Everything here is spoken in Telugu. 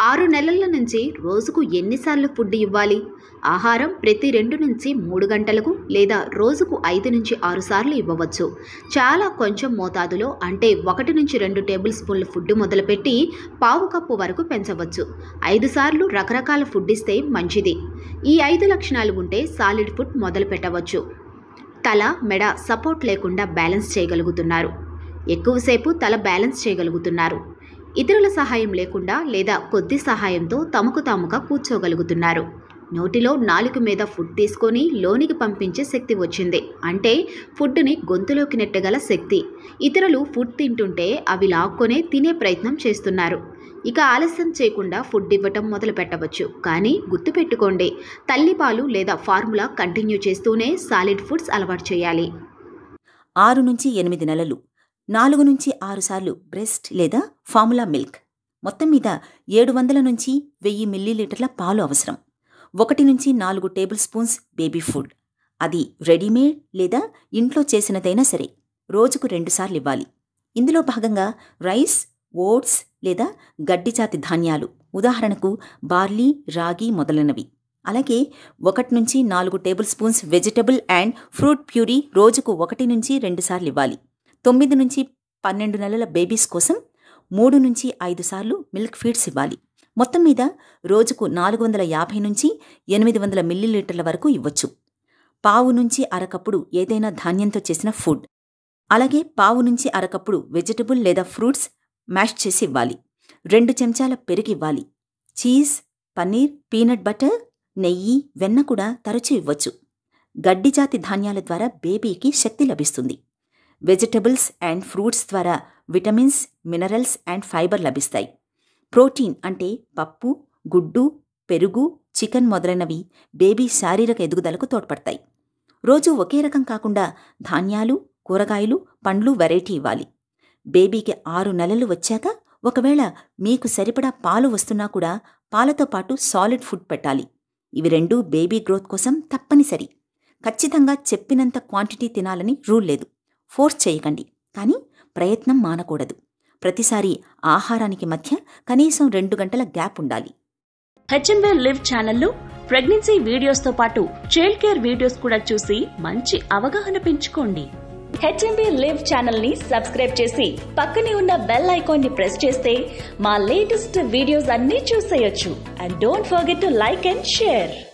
ఆరు నెలల నుంచి రోజుకు ఎన్నిసార్లు ఫుడ్ ఇవ్వాలి ఆహారం ప్రతి రెండు నుంచి మూడు గంటలకు లేదా రోజుకు ఐదు నుంచి ఆరు సార్లు ఇవ్వవచ్చు చాలా కొంచెం మోతాదులో అంటే ఒకటి నుంచి రెండు టేబుల్ స్పూన్ల ఫుడ్ మొదలుపెట్టి పావు కప్పు వరకు పెంచవచ్చు ఐదు సార్లు రకరకాల ఫుడ్ ఇస్తే మంచిది ఈ ఐదు లక్షణాలు ఉంటే సాలిడ్ ఫుడ్ మొదలు పెట్టవచ్చు తల మెడ సపోర్ట్ లేకుండా బ్యాలెన్స్ చేయగలుగుతున్నారు ఎక్కువసేపు తల బ్యాలెన్స్ చేయగలుగుతున్నారు ఇతరుల సహాయం లేకుండా లేదా కొద్ది సహాయంతో తమకు తాముగా కూర్చోగలుగుతున్నారు నోటిలో నాలుగు మీద ఫుడ్ తీసుకొని లోనికి పంపించే శక్తి వచ్చింది అంటే ఫుడ్ని గొంతులోకి నెట్టగల శక్తి ఇతరులు ఫుడ్ తింటుంటే అవి లాక్కొనే తినే ప్రయత్నం చేస్తున్నారు ఇక ఆలస్యం చేయకుండా ఫుడ్ ఇవ్వటం మొదలు పెట్టవచ్చు కానీ గుర్తుపెట్టుకోండి తల్లిపాలు లేదా ఫార్ములా కంటిన్యూ చేస్తూనే సాలిడ్ ఫుడ్స్ అలవాటు చేయాలి ఆరు నుంచి ఎనిమిది నెలలు నాలుగు నుంచి ఆరు సార్లు బ్రెస్ట్ లేదా ఫార్ములా మిల్క్ మొత్తం మీద ఏడు వందల నుంచి వెయ్యి మిల్లీలీటర్ల పాలు అవసరం ఒకటి నుంచి నాలుగు టేబుల్ స్పూన్స్ బేబీ ఫుడ్ అది రెడీమేడ్ లేదా ఇంట్లో చేసినదైనా సరే రోజుకు రెండుసార్లు ఇవ్వాలి ఇందులో భాగంగా రైస్ ఓట్స్ లేదా గడ్డిజాతి ధాన్యాలు ఉదాహరణకు బార్లీ రాగి మొదలైనవి అలాగే ఒకటి నుంచి నాలుగు tablespoons vegetable and fruit puree రోజుకు ఒకటి నుంచి రెండుసార్లు ఇవ్వాలి తొమ్మిది నుంచి పన్నెండు నెలల బేబీస్ కోసం మూడు నుంచి ఐదు సార్లు మిల్క్ ఫీడ్స్ ఇవ్వాలి మొత్తం మీద రోజుకు నాలుగు వందల యాభై నుంచి ఎనిమిది వందల మిల్లీలీటర్ల వరకు ఇవ్వచ్చు పావు నుంచి అరకప్పుడు ఏదైనా ధాన్యంతో చేసిన ఫుడ్ అలాగే పావు నుంచి అరకప్పుడు వెజిటబుల్ లేదా ఫ్రూట్స్ మ్యాష్ చేసి ఇవ్వాలి రెండు చెంచాల పెరుగు ఇవ్వాలి చీజ్ పన్నీర్ పీనట్ బటర్ నెయ్యి వెన్న కూడా తరచూ ఇవ్వచ్చు గడ్డిజాతి ధాన్యాల ద్వారా బేబీకి శక్తి లభిస్తుంది వెజిటబుల్స్ అండ్ ఫ్రూట్స్ ద్వారా విటమిన్స్ మినరల్స్ అండ్ ఫైబర్ లభిస్తాయి ప్రోటీన్ అంటే పప్పు గుడ్డు పెరుగు చికెన్ మొదలైనవి బేబీ శారీరక ఎదుగుదలకు తోడ్పడతాయి రోజు ఒకే రకం కాకుండా ధాన్యాలు కూరగాయలు పండ్లు వెరైటీ ఇవ్వాలి బేబీకి ఆరు నెలలు వచ్చాక ఒకవేళ మీకు సరిపడా పాలు వస్తున్నా కూడా పాలతో పాటు సాలిడ్ ఫుడ్ పెట్టాలి ఇవి రెండూ బేబీ గ్రోత్ కోసం తప్పనిసరి ఖచ్చితంగా చెప్పినంత క్వాంటిటీ తినాలని రూల్ లేదు ఫోర్స్ చేయకండి కానీ ప్రయత్నం మానకూడదు ప్రతిసారి ఆహారానికి మధ్య కనీసం రెండు గంటల గ్యాప్ ఉండాలి హెచ్ఎంబే లివ్ ఛానల్లో ప్రెగ్నెన్సీ వీడియోస్తో పాటు చైల్డ్ కేర్ వీడియోస్ కూడా చూసి మంచి అవగాహన పెంచుకోండి హెచ్ఎంబీ లివ్ ఛానల్ ని సబ్స్క్రైబ్ చేసి పక్కనే ఉన్న బెల్ ఐకాన్ ని ప్రెస్ చేస్తే మా లేటెస్ట్ వీడియోస్ అన్నీ చూసేయొచ్చు and don't forget to like and share